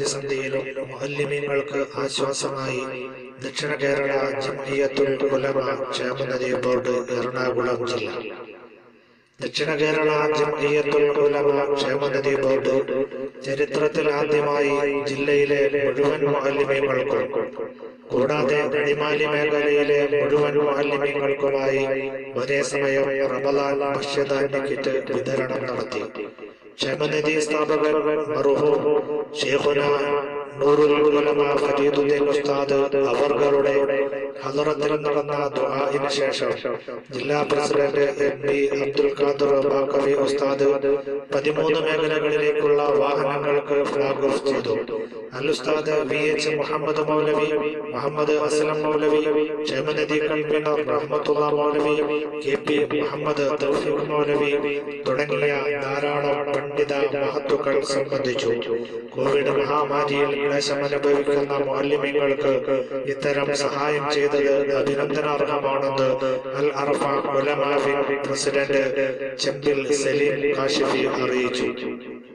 പ്രതിസന്ധിയിലും മുഅല്ലിമീങ്ങൾക്ക് ആശ്വാസമായി ദക്ഷിണ കേരള ജംഇയ്യത്തുൽ ഉലമ ക്ഷേമനിധി ബോർഡ് എറണാകുളം ജില്ല ദക്ഷിണ കേരള ജംഇയ്യത്തുൽ ഉലമ ക്ഷേമനിധി ബോർഡ് ചരിത്രത്തിൽ ആദ്യമായി ജില്ലയിലെ മുഴുവൻ മുഅല്ലിമീങ്ങൾക്കും കൂടാതെ അടിമാലി മേഖലയിലെ മുഴുവൻ മുഅല്ലിമീങ്ങൾക്കുമായി ഒരേ സമയം റമദാൻ ഭക്ഷ്യധാന്യ കിറ്റ് വിതരണം നടത്തി ക്ഷേമനിധി സ്ഥാപകർ മർഹൂം ഷേഖുന നൂറുൽ ഉലമ ഫരീദുദ്ദീൻ ഉസ്താദ് അവർകളുടെ ഹദറത്തിൽ നടന്ന ദുആഇന് ശേഷം ജില്ലാ president M P Abdul Khader Baqavi ഉസ്താദ് പതിമൂന്ന് മേഖലകളിലേക്കുള്ള വാഹനങ്ങൾക്ക് ഫ്ലാഗ് ഓഫ് ചെയ്തു അൽ ഉസ്താദ് വി എച്ച് മുഹമ്മദ് മൗലവി മുഹമ്മദ് അസ്ലം മൗലവി ക്ഷേമനിധി കൺവീനർ റഹ്മത്തുള്ള മൗലവി കെ പി മുഹമ്മദ് തൗഫീഖ് മൗലവി തുടങ്ങിയ ധാരാളം പണ്ഡിത മഹത്തുക്കൾ സംബന്ധിച്ചു കോവിഡ് മഹാമാരിയിൽ ക്ലേശം അനുഭവിക്കുന്ന മുഅല്ലിമീങ്ങൾക്ക് ഇത്തരം സഹായം ചെയ്തത് അഭിനന്ദനാർഹമാണെന്ന് അൽ അറഫ ഉലമാ വിംഗ് പ്രസിഡന്റ് ചെമ്പിൽ സലീം കാശിഫി അറിയിച്ചു